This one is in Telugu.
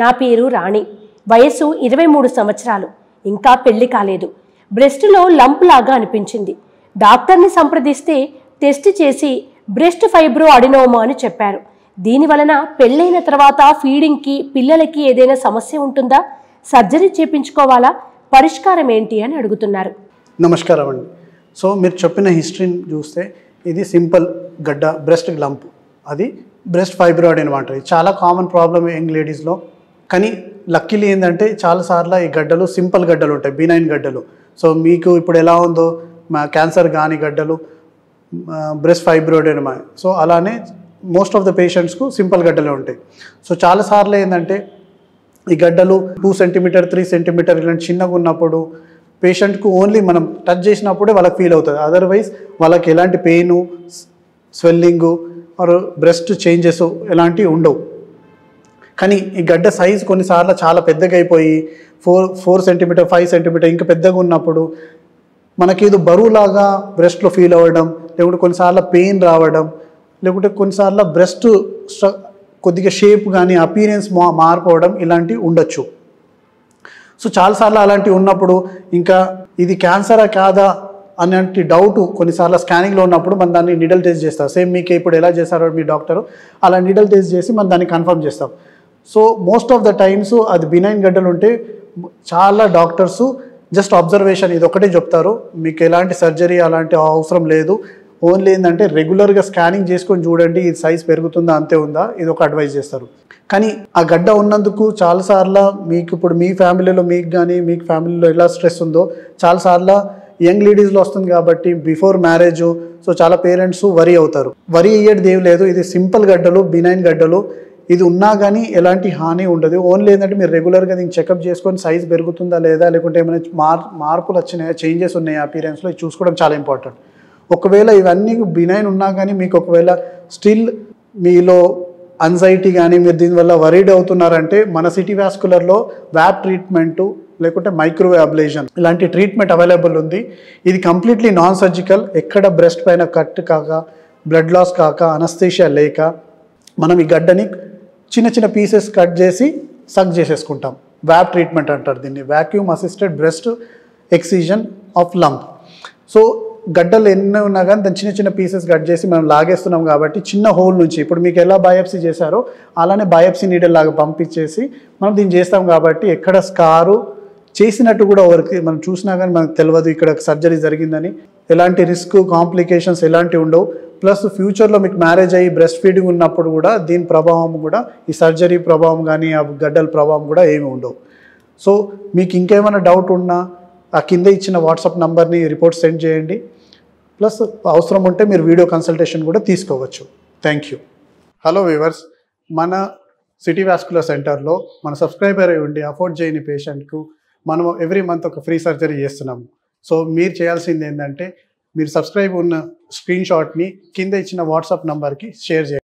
నా పేరు రాణి వయసు ఇరవై మూడు సంవత్సరాలు ఇంకా పెళ్లి కాలేదు బ్రెస్ట్లో లంప్ లాగా అనిపించింది డాక్టర్ని సంప్రదిస్తే టెస్ట్ చేసి బ్రెస్ట్ ఫైబ్రో అడినోమా అని చెప్పారు దీని వలన పెళ్ళైన తర్వాత ఫీడింగ్కి పిల్లలకి ఏదైనా సమస్య ఉంటుందా సర్జరీ చేపించుకోవాలా పరిష్కారం ఏంటి అని అడుగుతున్నారు నమస్కారం అండి సో మీరు చెప్పిన హిస్టరీని చూస్తే ఇది సింపుల్ గడ్డ బ్రెస్ట్ లంప్ అది బ్రెస్ట్ ఫైబ్రాయిడ్ అనమాట ఇది చాలా కామన్ ప్రాబ్లమ్ యంగ్ లేడీస్లో కానీ లక్కీలీ ఏంటంటే చాలాసార్లు ఈ గడ్డలు సింపుల్ గడ్డలు ఉంటాయి బినైన్ గడ్డలు సో మీకు ఇప్పుడు ఎలా ఉందో మా క్యాన్సర్ కాని గడ్డలు బ్రెస్ట్ ఫైబ్రాయిడ్ అనమాట సో అలానే మోస్ట్ ఆఫ్ ద పేషెంట్స్కు సింపుల్ గడ్డలే ఉంటాయి సో చాలాసార్లు ఏంటంటే ఈ గడ్డలు టూ సెంటీమీటర్ త్రీ సెంటీమీటర్ ఇలాంటి చిన్నగా ఉన్నప్పుడు పేషెంట్కు ఓన్లీ మనం టచ్ చేసినప్పుడే వాళ్ళకి ఫీల్ అవుతుంది అదర్వైజ్ వాళ్ళకి ఎలాంటి pain swelling or breast changes ఎలాంటివి ఉండవు కానీ ఈ గడ్డ సైజ్ కొన్నిసార్లు చాలా పెద్దగా అయిపోయి four four centimetre five centimetre ఇంకా పెద్దగా ఉన్నప్పుడు మనకి ఏదో బరువులాగా బ్రెస్ట్లో ఫీల్ అవ్వడం లేకుంటే కొన్నిసార్లు పెయిన్ రావడం లేకుంటే కొన్నిసార్లు బ్రెస్ట్ కొద్దిగా షేప్ కానీ అపీరియన్స్ మా మారిపోవడం ఇలాంటివి ఉండొచ్చు సో చాలాసార్లు అలాంటివి ఉన్నప్పుడు ఇంకా ఇది క్యాన్సరా కాదా అనేటి డౌట్ కొన్నిసార్లు స్కానింగ్లో ఉన్నప్పుడు మనం దాన్ని నిడల్ టెస్ట్ చేస్తాం సేమ్ మీకు ఇప్పుడు ఎలా చేస్తారో మీ డాక్టర్ అలా నిడల్ టెస్ట్ చేసి మనం దాన్ని కన్ఫర్మ్ చేస్తాం so most of the times అది బినైన్ గడ్డలు ఉంటే చాలా డాక్టర్స్ జస్ట్ అబ్జర్వేషన్ ఇది ఒకటే చెప్తారు మీకు ఎలాంటి సర్జరీ అలాంటి అవసరం లేదు ఓన్లీ ఏంటంటే రెగ్యులర్గా స్కానింగ్ చేసుకొని చూడండి ఇది సైజ్ పెరుగుతుందా అంతే ఉందా ఇది ఒక అడ్వైస్ చేస్తారు కానీ ఆ గడ్డ ఉన్నందుకు చాలాసార్లు మీకు ఇప్పుడు మీ ఫ్యామిలీలో మీకు కానీ మీకు ఫ్యామిలీలో ఎలా స్ట్రెస్ ఉందో చాలాసార్లు యంగ్ లేడీస్లో వస్తుంది కాబట్టి బిఫోర్ మ్యారేజ్ సో చాలా పేరెంట్స్ వరి అవుతారు వరి అయ్యేది ఏం లేదు ఇది సింపుల్ గడ్డలు బినైన్ గడ్డలు ఇది ఉన్నా కానీ ఎలాంటి హాని ఉండదు ఓన్లీ ఏంటంటే మీరు రెగ్యులర్గా దీన్ని చెకప్ చేసుకొని సైజ్ పెరుగుతుందా లేదా లేకుంటే ఏమైనా మార్ మార్పులు వచ్చినాయా చేంజెస్ ఉన్నాయా అపీరెన్స్లో ఇది చూసుకోవడం చాలా ఇంపార్టెంట్ ఒకవేళ ఇవన్నీ బినైన్ ఉన్నా కానీ మీకు ఒకవేళ స్టిల్ మీలో అన్జైటీ కానీ మీరు దీనివల్ల వరీడ్ అవుతున్నారంటే మన సిటీ వ్యాస్కులర్లో వ్యాప్ ట్రీట్మెంటు లేకుంటే మైక్రోవేవ్ అబ్లేషన్ ఇలాంటి ట్రీట్మెంట్ అవైలబుల్ ఉంది ఇది కంప్లీట్లీ నాన్ సర్జికల్ ఎక్కడ బ్రెస్ట్ పైన కట్ కాక బ్లడ్ లాస్ కాక అనస్థేషియా లేక మనం ఈ గడ్డని చిన్న చిన్న పీసెస్ కట్ చేసి సక్ చేసేసుకుంటాం వ్యాప్ ట్రీట్మెంట్ అంటారు దీన్ని vacuum assisted breast excision of lump so గడ్డలు ఎన్ని ఉన్నా కానీ దాన్ని చిన్న చిన్న పీసెస్ కట్ చేసి మనం లాగేస్తున్నాం కాబట్టి చిన్న హోల్ నుంచి ఇప్పుడు మీకు ఎలా బయాప్సీ చేశారో అలానే బయాప్సీ నీడల్ లాగా పంపించేసి మనం దీన్ని చేస్తాం కాబట్టి ఎక్కడ స్కారు చేసినట్టు కూడా ఎవరికి మనం చూసినా కానీ మనకు తెలియదు ఇక్కడ సర్జరీ జరిగిందని ఎలాంటి రిస్క్ కాంప్లికేషన్స్ ఎలాంటివి ఉండవు ప్లస్ ఫ్యూచర్లో మీకు మ్యారేజ్ అయ్యి బ్రెస్ట్ ఫీడింగ్ ఉన్నప్పుడు కూడా దీని ప్రభావం కూడా ఈ సర్జరీ ప్రభావం కానీ ఆ గడ్డల ప్రభావం కూడా ఏమి ఉండవు సో మీకు ఇంకేమైనా డౌట్ ఉన్నా ఆ కింద ఇచ్చిన వాట్సాప్ నంబర్ని రిపోర్ట్ సెండ్ చేయండి ప్లస్ అవసరం ఉంటే మీరు వీడియో కన్సల్టేషన్ కూడా తీసుకోవచ్చు థ్యాంక్ యూ హలో వివర్స్ మన సిటీ వాస్కులర్ సెంటర్లో మన సబ్స్క్రైబర్ అయి ఉండి అఫోర్డ్ చేయని పేషెంట్కు మనం ఎవ్రీ మంత్ ఒక ఫ్రీ సర్జరీ చేస్తున్నాము సో మీరు చేయాల్సింది ఏంటంటే మీరు సబ్స్క్రైబ్ ఉన్న స్క్రీన్ షాట్ని కింద ఇచ్చిన వాట్సాప్ నంబర్కి షేర్ చేయండి